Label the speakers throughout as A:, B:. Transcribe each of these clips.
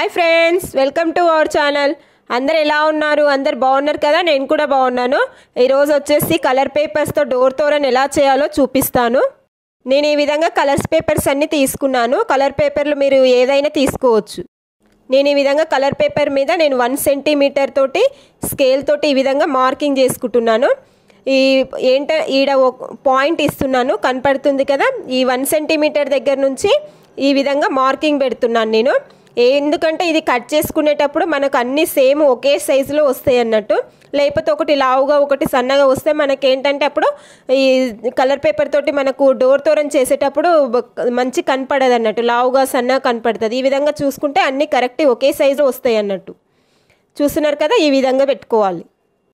A: hi friends welcome to our channel అందరు ఎలా ఉన్నారు అందరు బాగున్నారు కదా నేను కూడా బాగున్నాను ఈరోజు వచ్చేసి కలర్ పేపర్స్తో డోర్ తోరన్ ఎలా చేయాలో చూపిస్తాను నేను ఈ విధంగా కలర్స్ పేపర్స్ అన్నీ తీసుకున్నాను కలర్ పేపర్లు మీరు ఏదైనా తీసుకోవచ్చు నేను ఈ విధంగా కలర్ పేపర్ మీద నేను వన్ సెంటీమీటర్ తోటి స్కేల్ తోటి ఈ విధంగా మార్కింగ్ చేసుకుంటున్నాను ఈ ఏంట ఈడ ఒక పాయింట్ ఇస్తున్నాను కనపడుతుంది కదా ఈ వన్ సెంటీమీటర్ దగ్గర నుంచి ఈ విధంగా మార్కింగ్ పెడుతున్నాను నేను ఎందుకంటే ఇది కట్ చేసుకునేటప్పుడు మనకు అన్ని సేమ్ ఒకే సైజులో వస్తాయి అన్నట్టు లేకపోతే ఒకటి లావుగా ఒకటి సన్నగా వస్తే మనకి ఏంటంటే అప్పుడు ఈ కలర్ పేపర్ తోటి మనకు డోర్ తోరన్ చేసేటప్పుడు బ- మంచి కనపడదు అన్నట్టు లావుగా సన్నగా కనపడుతుంది ఈ విధంగా చూసుకుంటే అన్ని కరెక్ట్ ఒకే సైజులో వస్తాయి అన్నట్టు చూస్తున్నారు కదా ఈ విధంగా పెట్టుకోవాలి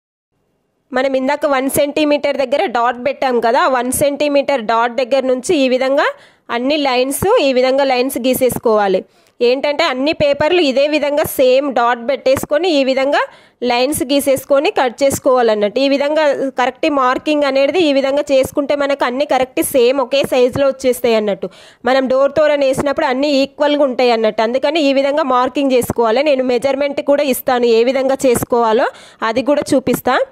A: మనం ఇందాక వన్ సెంటీమీటర్ దగ్గర డాట్ పెట్టాం కదా వన్ సెంటీమీటర్ డాట్ దగ్గర నుంచి ఈ విధంగా అన్ని లైన్స్ ఈ విధంగా లైన్స్ గీసేసుకోవాలి ఏంటంటే అన్ని పేపర్లు ఇదే విధంగా సేమ్ డాట్ పెట్టేసుకొని ఈ విధంగా లైన్స్ గీసేసుకొని కట్ చేసుకోవాలన్నట్టు ఈ విధంగా కరెక్ట్ మార్కింగ్ అనేది ఈ విధంగా చేసుకుంటే మనకు అన్ని కరెక్ట్ సేమ్ ఒకే సైజులో వచ్చేస్తాయి అన్నట్టు మనం డోర్ తోరని వేసినప్పుడు అన్ని ఈక్వల్గా ఉంటాయి అన్నట్టు అందుకని ఈ విధంగా మార్కింగ్ చేసుకోవాలి నేను మెజర్మెంట్ కూడా ఇస్తాను ఏ విధంగా చేసుకోవాలో అది కూడా చూపిస్తాను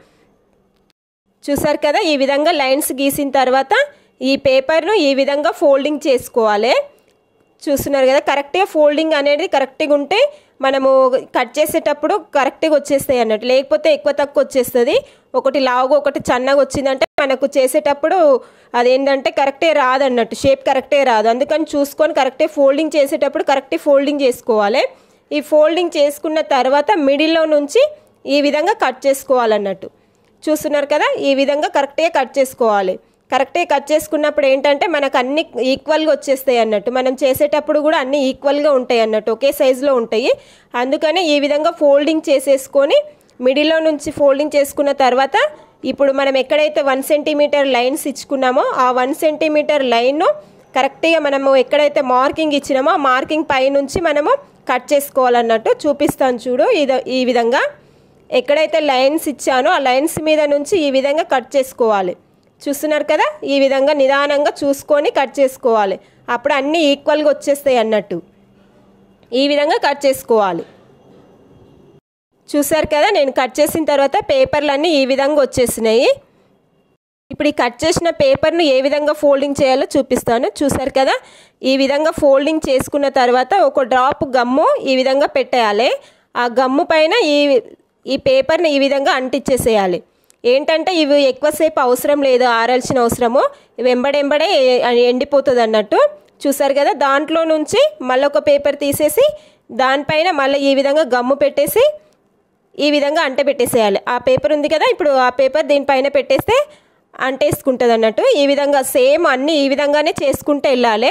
A: చూసారు కదా ఈ విధంగా లైన్స్ గీసిన తర్వాత ఈ పేపర్ను ఈ విధంగా ఫోల్డింగ్ చేసుకోవాలి చూస్తున్నారు కదా కరెక్ట్గా ఫోల్డింగ్ అనేది కరెక్ట్గా ఉంటే మనము కట్ చేసేటప్పుడు కరెక్ట్గా వచ్చేస్తాయి అన్నట్టు లేకపోతే ఎక్కువ తక్కువ వచ్చేస్తుంది ఒకటి లావుగా ఒకటి చన్నగా వచ్చిందంటే మనకు చేసేటప్పుడు అదేంటంటే కరెక్టే రాదు అన్నట్టు షేప్ కరెక్టే రాదు అందుకని చూసుకొని కరెక్టే ఫోల్డింగ్ చేసేటప్పుడు కరెక్టే ఫోల్డింగ్ చేసుకోవాలి ఈ ఫోల్డింగ్ చేసుకున్న తర్వాత మిడిల్లో నుంచి ఈ విధంగా కట్ చేసుకోవాలన్నట్టు చూస్తున్నారు కదా ఈ విధంగా కరెక్ట్గా కట్ చేసుకోవాలి కరెక్ట్గా కట్ చేసుకున్నప్పుడు ఏంటంటే మనకు అన్ని ఈక్వల్గా వచ్చేస్తాయి అన్నట్టు మనం చేసేటప్పుడు కూడా అన్ని ఈక్వల్గా ఉంటాయి అన్నట్టు ఒకే సైజులో ఉంటాయి అందుకని ఈ విధంగా ఫోల్డింగ్ చేసేసుకొని మిడిల్లో నుంచి ఫోల్డింగ్ చేసుకున్న తర్వాత ఇప్పుడు మనం ఎక్కడైతే వన్ సెంటీమీటర్ లైన్స్ ఇచ్చుకున్నామో ఆ వన్ సెంటీమీటర్ లైన్ కరెక్ట్గా మనము ఎక్కడైతే మార్కింగ్ ఇచ్చినామో ఆ మార్కింగ్ పై నుంచి మనము కట్ చేసుకోవాలన్నట్టు చూపిస్తాను చూడు ఇది ఈ విధంగా ఎక్కడైతే లైన్స్ ఇచ్చానో ఆ లైన్స్ మీద నుంచి ఈ విధంగా కట్ చేసుకోవాలి చూస్తున్నారు కదా ఈ విధంగా నిదానంగా చూసుకొని కట్ చేసుకోవాలి అప్పుడు అన్నీ ఈక్వల్గా వచ్చేస్తాయి అన్నట్టు ఈ విధంగా కట్ చేసుకోవాలి చూసారు కదా నేను కట్ చేసిన తర్వాత పేపర్లన్నీ ఈ విధంగా వచ్చేసినాయి ఇప్పుడు ఈ కట్ చేసిన పేపర్ను ఏ విధంగా ఫోల్డింగ్ చేయాలో చూపిస్తాను చూసారు కదా ఈ విధంగా ఫోల్డింగ్ చేసుకున్న తర్వాత ఒక డ్రాప్ గమ్ము ఈ విధంగా పెట్టేయాలి ఆ గమ్ము పైన ఈ ఈ పేపర్ని ఈ విధంగా అంటించేసేయాలి ఏంటంటే ఇవి ఎక్కువసేపు అవసరం లేదు ఆరాల్సిన అవసరము ఇవి ఎంబడెంబడే ఎండిపోతుంది అన్నట్టు చూసారు కదా దాంట్లో నుంచి మళ్ళీ ఒక పేపర్ తీసేసి దానిపైన మళ్ళీ ఈ విధంగా గమ్ము పెట్టేసి ఈ విధంగా అంట పెట్టేసేయాలి ఆ పేపర్ ఉంది కదా ఇప్పుడు ఆ పేపర్ దీనిపైన పెట్టేస్తే అంటేసుకుంటుంది అన్నట్టు ఈ విధంగా సేమ్ అన్నీ ఈ విధంగానే చేసుకుంటూ వెళ్ళాలి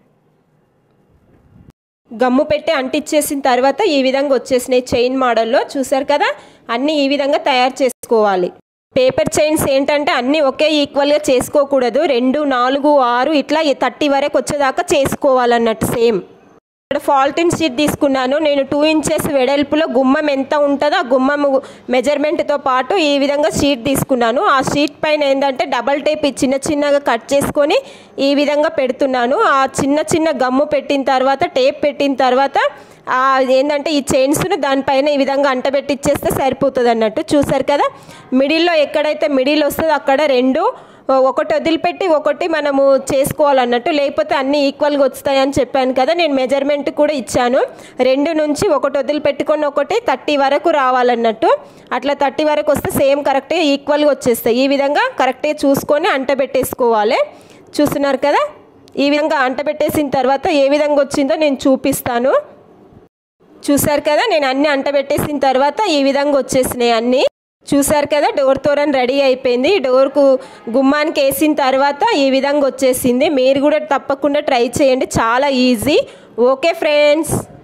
A: గమ్ము పెట్టి అంటించేసిన తర్వాత ఈ విధంగా వచ్చేసినాయి చైన్ మోడల్లో చూసారు కదా అన్నీ ఈ విధంగా తయారు చేసుకోవాలి పేపర్ చైన్స్ ఏంటంటే అన్నీ ఒకే ఈక్వల్గా చేసుకోకూడదు రెండు నాలుగు ఆరు ఇట్లా థర్టీ వరకు వచ్చేదాకా చేసుకోవాలన్నట్టు సేమ్ ఇక్కడ ఫాల్టిన్ షీట్ తీసుకున్నాను నేను టూ ఇంచెస్ వెడల్పులో గుమ్మం ఎంత ఉంటుందో ఆ గుమ్మం మెజర్మెంట్తో పాటు ఈ విధంగా షీట్ తీసుకున్నాను ఆ షీట్ పైన ఏంటంటే డబల్ టేప్ చిన్న చిన్నగా కట్ చేసుకొని ఈ విధంగా పెడుతున్నాను ఆ చిన్న చిన్న గమ్ము పెట్టిన తర్వాత టేప్ పెట్టిన తర్వాత ఆ ఏంటంటే ఈ చైన్స్ను దానిపైన ఈ విధంగా అంటబెట్టిచ్చేస్తే సరిపోతుంది అన్నట్టు చూసారు కదా మిడిల్లో ఎక్కడైతే మిడిల్ వస్తుందో అక్కడ రెండు ఒకటి వదిలిపెట్టి ఒకటి మనము చేసుకోవాలన్నట్టు లేకపోతే అన్నీ ఈక్వల్గా వస్తాయని చెప్పాను కదా నేను మెజర్మెంట్ కూడా ఇచ్చాను రెండు నుంచి ఒకటి వదిలిపెట్టుకొని ఒకటి థర్టీ వరకు రావాలన్నట్టు అట్లా థర్టీ వరకు వస్తే సేమ్ కరెక్ట్గా ఈక్వల్గా వచ్చేస్తాయి ఈ విధంగా కరెక్ట్గా చూసుకొని అంటబెట్టేసుకోవాలి చూస్తున్నారు కదా ఈ విధంగా అంటబెట్టేసిన తర్వాత ఏ విధంగా వచ్చిందో నేను చూపిస్తాను చూసారు కదా నేను అన్ని అంటబెట్టేసిన తర్వాత ఈ విధంగా వచ్చేసినాయి అన్నీ చూసారు కదా డోర్ తోరన్ రెడీ అయిపోయింది డోర్కు గుమ్మానికి వేసిన తర్వాత ఈ విధంగా వచ్చేసింది మీరు కూడా తప్పకుండా ట్రై చేయండి చాలా ఈజీ ఓకే ఫ్రెండ్స్